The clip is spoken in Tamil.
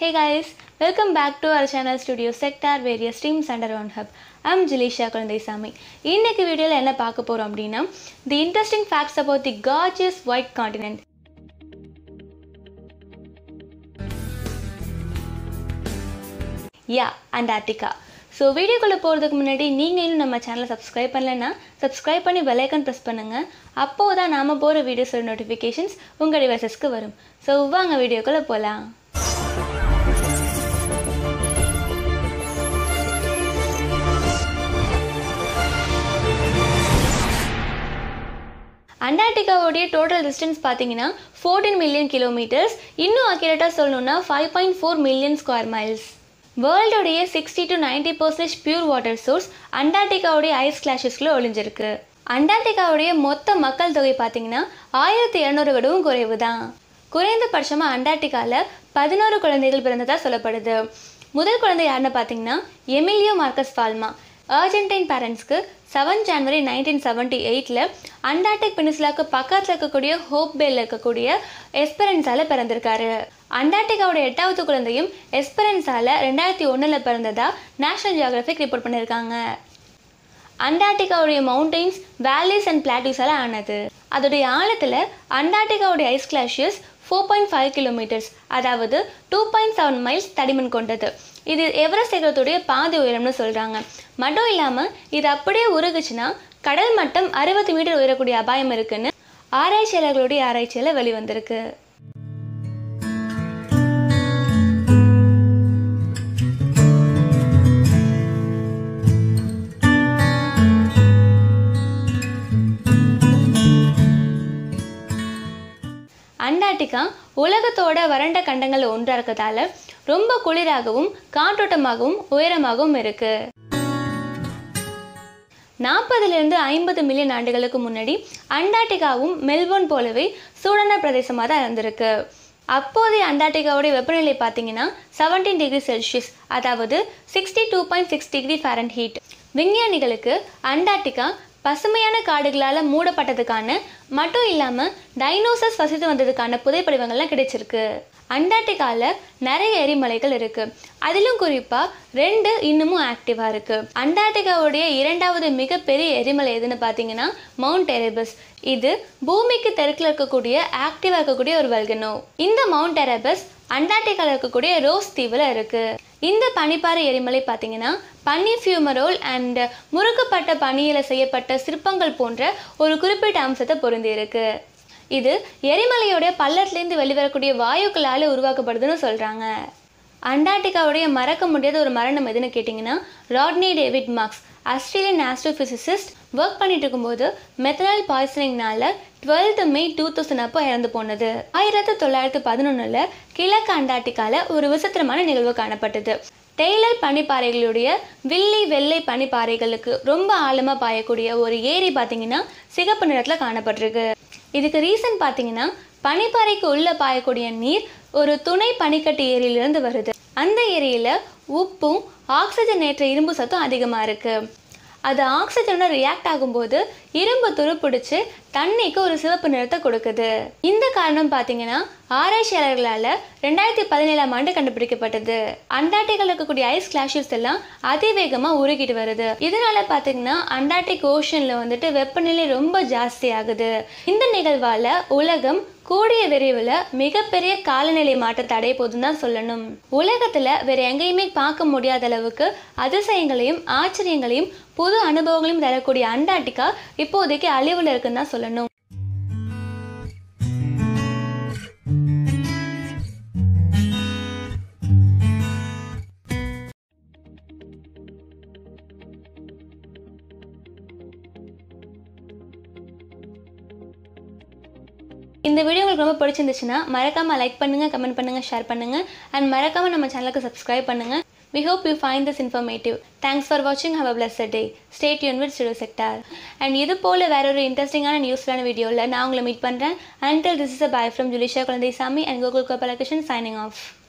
Hey guys, welcome back to our channel Studio Sector various streams under one hub. I'm Jilisha Kulandaisami. இன்னைக்கு வீடியோவில் என்ன பார்க்க போகிறோம் அப்படின்னா the interesting facts about the gorgeous white continent yeah Antarctica so வீடியோக்குள்ளே போகிறதுக்கு முன்னாடி நீங்கள் இன்னும் நம்ம சேனலை சப்ஸ்கிரைப் பண்ணலைன்னா சப்ஸ்கிரைப் பண்ணி பெல்லைக்கன் ப்ரெஸ் பண்ணுங்கள் அப்போது தான் நாம் போகிற வீடியோஸோட நோட்டிஃபிகேஷன்ஸ் உங்கள் டிவைசஸ்க்கு வரும் ஸோ வாங்க வீடியோக்குள்ளே போகலாம் அண்டார்டிகாவுடைய டோட்டல் டிஸ்டன்ஸ் பார்த்தீங்கன்னா ஃபோர்டீன் மில்லியன் கிலோமீட்டர்ஸ் இன்னும் அக்யூரேட்டாக சொல்லணும்னா five point four million square miles வேர்ல்டோடைய sixty to ninety percentage pure water source அண்டார்டிகாவுடைய ஐஸ் கிளாஷஸ்குள்ளே ஒளிஞ்சிருக்கு அண்டார்டிகாவுடைய மொத்த மக்கள் தொகை பார்த்தீங்கன்னா ஆயிரத்தி இரநூறு விடவும் குறைவு தான் குறைந்தபட்சமாக அண்டார்டிகாவில் பதினோரு குழந்தைகள் பிறந்ததா சொல்லப்படுது முதல் குழந்தை யாருன்னு பார்த்தீங்கன்னா எமிலியோ மார்க்கஸ் ஃபால்மா அர்ஜென்டைன் பேரண்ட்ஸ்க்கு செவன் ஜான்வரி நைன்டீன் செவன்ட்டி எயிட்டில் அண்டார்டிக் பெனிசுலாக்கு பக்கத்தில் இருக்கக்கூடிய ஹோப் பேல இருக்கக்கூடிய எஸ்பெரன்ஸால பிறந்திருக்காரு அண்டார்டிகாவோட எட்டாவது குழந்தையும் எஸ்பெரன்ஸால ரெண்டாயிரத்தி ஒன்றில் பிறந்ததா நேஷனல் ஜியாகிரபிக் ரிப்போர்ட் பண்ணியிருக்காங்க அண்டார்டிகாவுடைய மவுண்டெயின்ஸ் வேலிஸ் அண்ட் பிளாட்டியூஸால் ஆனது அதோடைய ஆழத்தில் அண்டார்டிகாவுடைய ice glaciers four point five kilometres அதாவது டூ பாயிண்ட் செவன் மைல்ஸ் தடிமன் கொண்டது இது எவரெஸ்ட் சிகரத்துடைய பாதி உயரம்னு சொல்கிறாங்க மட்டும் இல்லாமல் இது அப்படியே உருகுச்சுன்னா கடல் மட்டம் அறுபது மீட்டர் உயரக்கூடிய அபாயம் இருக்குன்னு ஆராய்ச்சியாளர்களுடைய ஆராய்ச்சியில் வெளிவந்திருக்கு அண்டார்டிகா உலகத்தோட வறண்ட கண்டங்கள் ஒன்றா இருக்கிறதால ரொம்ப குளிராகவும் காற்றோட்டமாகவும் உயரமாகவும் இருக்கு நாற்பதுலேருந்து ஐம்பது மில்லியன் ஆண்டுகளுக்கு முன்னாடி அண்டார்டிகாவும் மெல்போர்ன் போலவே சூடான பிரதேசமாக தான் இருந்திருக்கு அப்போதைய அண்டார்டிகாவுடைய வெப்பநிலை பார்த்தீங்கன்னா செவன்டீன் டிகிரி செல்சியஸ் அதாவது sixty two point six degree Fahrenheit விஞ்ஞானிகளுக்கு அண்டார்டிகா பசுமையான காடுகளால் மூடப்பட்டதுக்கான மட்டும் இல்லாமல் டைனோசர்ஸ் வசித்து வந்ததுக்கான புதைப்படிவங்கள்லாம் கிடைச்சிருக்கு அண்டார்டிகாவில் நிறைய எரிமலைகள் இருக்குது அதிலும் குறிப்பாக ரெண்டு இன்னமும் ஆக்டிவாக இருக்குது அண்டார்டிகாவுடைய இரண்டாவது மிகப்பெரிய எரிமலை எதுன்னு பார்த்தீங்கன்னா மவுண்ட் எரேபஸ் இது பூமிக்கு தெற்கில் இருக்கக்கூடிய ஆக்டிவாக இருக்கக்கூடிய ஒரு வல்கனோ இந்த மவுண்ட் எரேபஸ் அண்டார்டிகாவில் இருக்கக்கூடிய ரோஸ் தீவில் இருக்குது இந்த பனிப்பாறை எரிமலை பார்த்தீங்கன்னா பனி ஃபியூமரோல் அண்ட் முறுக்கப்பட்ட பனியில் செய்யப்பட்ட சிற்பங்கள் போன்ற ஒரு குறிப்பிட்ட அம்சத்தை பொருந்தியிருக்கு இது எரிமலையோடைய பள்ளத்துலேருந்து வெளிவரக்கூடிய வாயுக்களால் உருவாக்கப்படுதுன்னு சொல்கிறாங்க அண்டார்டிகாவுடைய மறக்க முடியாத ஒரு மரணம் எதுன்னு கேட்டிங்கன்னா Rodney David Marks Australian astrophysicist work பண்ணிட்டு இருக்கும்போது மெத்தனால் பாய்சனிங்னால டுவெல்த் மே டூ தௌசண்ட் அப்போ இறந்து போனது ஆயிரத்தி தொள்ளாயிரத்தி பதினொன்றில் கிழக்கு அண்டார்டிகாவில் ஒரு விசித்திரமான நிகழ்வு காணப்பட்டது டெய்லர் பனிப்பாறைகளுடைய வில்லி வெள்ளை பனிப்பாறைகளுக்கு ரொம்ப ஆழமாக பாயக்கூடிய ஒரு ஏரி பார்த்தீங்கன்னா சிகப்பு நிறத்தில் காணப்பட்டிருக்கு இதுக்கு ரீசன் பார்த்தீங்கன்னா பனிப்பாறைக்கு உள்ளே பாயக்கூடிய நீர் ஒரு துணை பனிக்கட்டு ஏரியிலிருந்து வருது அந்த ஏரியில் உப்பும் ஆக்சிஜன் ஏற்ற இரும்பு சத்தம் அதிகமாக இருக்குது அது ஆக்சிஜனோட ரியாக்ட் ஆகும்போது இரும்பு துருப்பிடிச்சு தண்ணிக்கு ஒரு சிவப்பு நிறத்தை கொடுக்குது இந்த காரணம் பார்த்தீங்கன்னா ஆராய்ச்சியாளர்களால் ரெண்டாயிரத்தி பதினேழாம் ஆண்டு கண்டுபிடிக்கப்பட்டது அண்டார்டிகாவில் இருக்கக்கூடிய ஐஸ் கிளாஷஸ் எல்லாம் அதிவேகமாக உருகிட்டு வருது இதனால பார்த்தீங்கன்னா அண்டார்டிக் ஓஷனில் வந்துட்டு வெப்பநிலை ரொம்ப ஜாஸ்தி ஆகுது இந்த நிகழ்வால் உலகம் கூடிய விரைவில் மிகப்பெரிய காலநிலை மாற்றத்தை அடைய போதுன்னு தான் சொல்லணும் உலகத்தில் வேற எங்கேயுமே பார்க்க முடியாத அளவுக்கு அதிசயங்களையும் ஆச்சரியங்களையும் புது அனுபவங்களையும் தரக்கூடிய அண்டார்டிகா இப்போதைக்கு அழிவில் இருக்குன்னு தான் சொல்லணும் இந்த வீடியோ உங்களுக்கு ரொம்ப பிடிச்சிருந்துச்சுன்னா மறக்காமல் லைக் பண்ணுங்கள் கமெண்ட் பண்ணுங்கள் ஷேர் பண்ணுங்கள் அண்ட் மறக்காமல் நம்ம சேனலுக்கு சப்ஸ்கிரைப் பண்ணுங்கள் we hope you find this informative thanks for வாட்சிங் have a blessed day state Yoon with studio sector and இது போல் வேற ஒரு இன்ட்ரெஸ்டிங்கான நியூஸ்லான வீடியோவில் நான் உங்களை மீட் பண்ணுறேன் until this is a bye from Julisha Kuzhandai Sami and Gokul Gopalakrishnan signing of